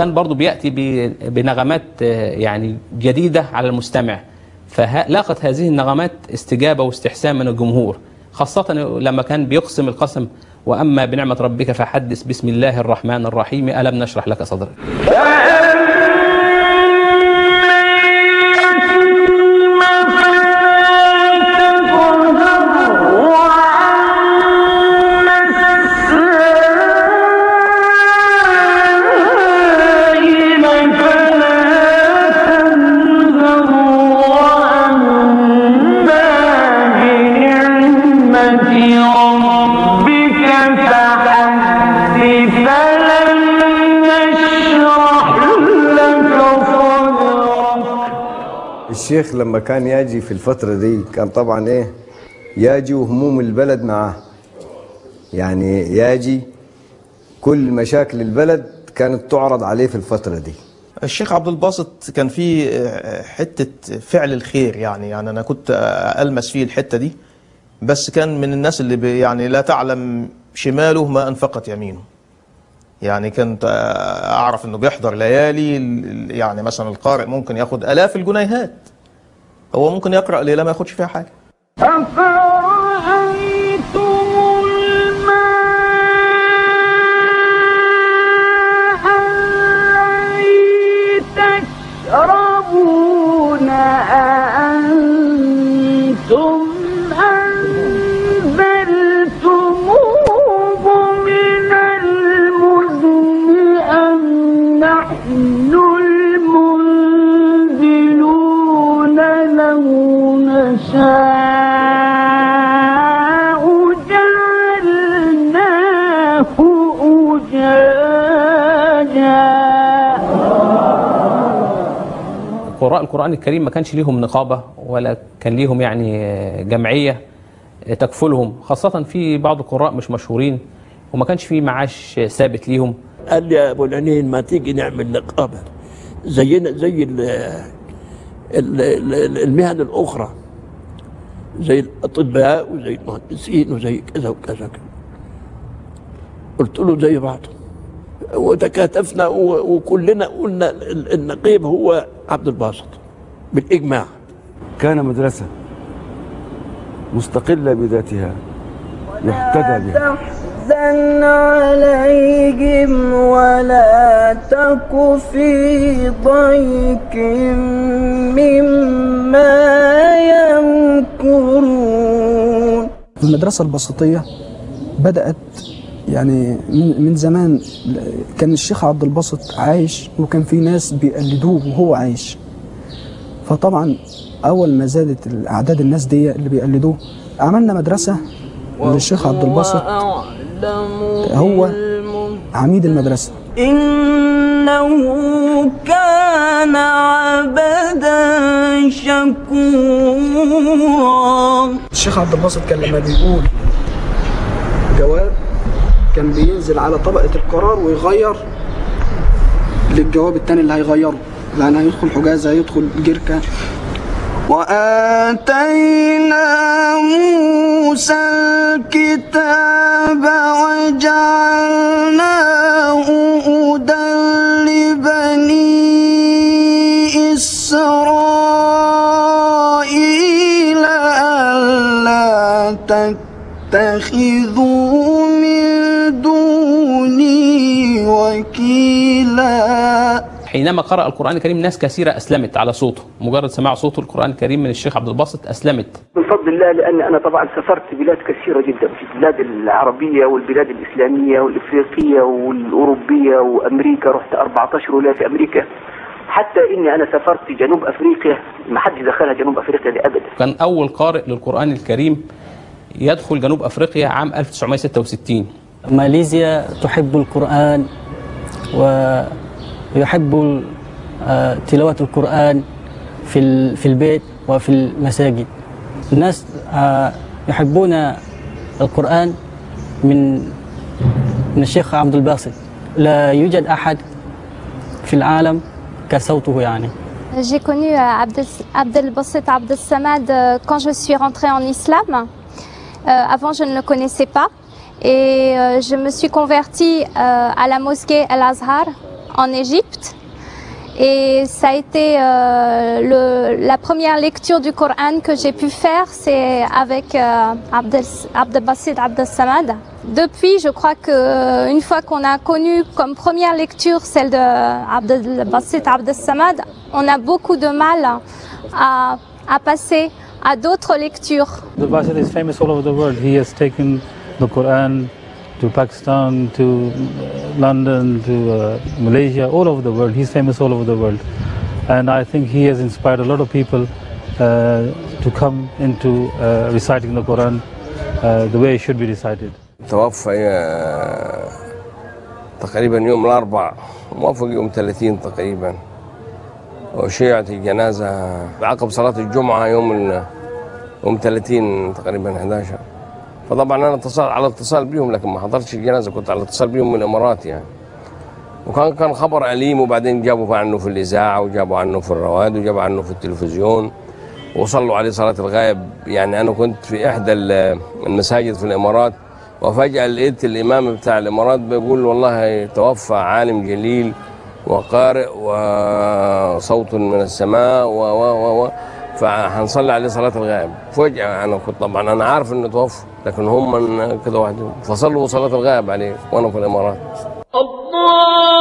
وكان برضو بيأتي ب- بنغمات آه، يعني جديدة على المستمع فلاقت هذه النغمات استجابة واستحسان من الجمهور خاصة لما كان بيقسم القسم وأما بنعمة ربك فحدث بسم الله الرحمن الرحيم ألم نشرح لك صدرك الشيخ لما كان يجي في الفترة دي كان طبعا ايه يجي وهموم البلد معاه يعني يجي كل مشاكل البلد كانت تعرض عليه في الفترة دي الشيخ عبد الباسط كان فيه آه، حتة فعل الخير يعني يعني أنا كنت آه، ألمس فيه الحتة دي بس كان من الناس اللي بي- يعني لا تعلم شماله ما أنفقت يمينه يعني كنت آه، أعرف إنه بيحضر ليالي ال- يعني مثلا القارئ ممكن ياخد آلاف الجنيهات هو ممكن يقرأ ليلة ما ياخدش فيها حاجة تشربون أأنتم أنزلتموه من المزن أم نحن المنزلون لو نشاء جعلناه أجاجا قراء القرآن الكريم ما كانش ليهم نقابة ولا كان ليهم يعني جمعية تكفلهم خاصة في بعض القراء مش مشهورين وما كانش في معاش ثابت ليهم قال لي يا ابو العنين ما تيجي نعمل نقابه زينا زي ال ال- ال- المهن الاخرى زي الاطباء وزي المهندسين وزي كذا وكذا كذا. قلت له زي بعض وتكاتفنا و- وكلنا قلنا ال- النقيب هو عبد الباسط بالاجماع كان مدرسة مستقلة بذاتها يهتدى بها تحزن عليهم ولا تك في ضيق مما يمكرون المدرسة البسطية بدأت يعني من من زمان كان الشيخ عبد الباسط عايش وكان في ناس بيقلدوه وهو عايش فطبعا أول ما زادت أعداد الناس دي اللي بيقلدوه عملنا مدرسة للشيخ عبد الباسط هو عميد المدرسة إنه كان عبدا شكورا الشيخ عبد الباسط كان لما بيقول جواب كان بينزل على طبقة القرار ويغير للجواب التاني اللي هيغيره يعني هيدخل حجازة هيدخل جركة وآتينا موسى الكتاب وجعلناه هدى لبني إسرائيل ألا تتخذوا من دوني وكيلا حينما قرأ القرآن الكريم ناس كثيرة أسلمت على صوته مجرد سماع صوته القرآن الكريم من الشيخ عبد الباسط أسلمت من فضل الله لأن أنا طبعا سافرت بلاد كثيرة جدا في البلاد العربية والبلاد الإسلامية والإفريقية والأوروبية وأمريكا رحت 14 ولاية في أمريكا حتى إني أنا سافرت جنوب أفريقيا ما حد دخلها جنوب أفريقيا دي أبدا كان أول قارئ للقرآن الكريم يدخل جنوب أفريقيا عام 1966 ماليزيا تحب القرآن ويحب آه، تلاوة القرآن في ال- في البيت وفي المساجد الناس آه، يحبون القرآن من من الشيخ عبد الباسط لا يوجد أحد في العالم كصوته يعني J'ai connu euh, Abdel, Abdel Basset Abdel Samad euh, quand je suis rentrée en islam. Euh, avant, je ne le connaissais pas. Et euh, je me suis convertie euh, à la mosquée Al-Azhar en Égypte. Et ça a été euh, le- la première lecture du Coran que j'ai pu faire, c'est avec euh, Abdel, Abdelbassid Abdel Samad. Depuis, je crois que euh, une fois qu'on a connu comme première lecture celle de Abdelbassid Abdel Samad, on a beaucoup de mal à, à passer à d'autres lectures. The Basit is famous all over the world. He has taken the Quran to Pakistan, to uh, London, to uh, Malaysia, all over the world. He's famous all over the world. And I think he has inspired a lot of people uh, to come into uh, reciting the Quran uh, the way it should be recited. توفى آه، تقريبا يوم الأربع موافق يوم 30 تقريبا وشيعت الجنازة عقب صلاة الجمعة يوم ال- يوم 30 تقريبا 11 فطبعا أنا اتصل على اتصال بيهم لكن ما حضرتش الجنازة كنت على اتصال بيهم من الإمارات يعني وكان كان خبر أليم وبعدين جابوا عنه في الإذاعة وجابوا عنه في الرواد وجابوا عنه في التلفزيون وصلوا عليه صلاة الغائب يعني أنا كنت في إحدى ال- المساجد في الإمارات وفجأة لقيت الإمام بتاع الإمارات بيقول والله توفى عالم جليل وقارئ وصوت من السماء و و و و فهنصلي عليه صلاة الغائب فجأة أنا كنت طبعا أنا عارف إنه توفى لكن هم كده وحدهم فصلوا صلاة الغائب عليه وأنا في الإمارات الله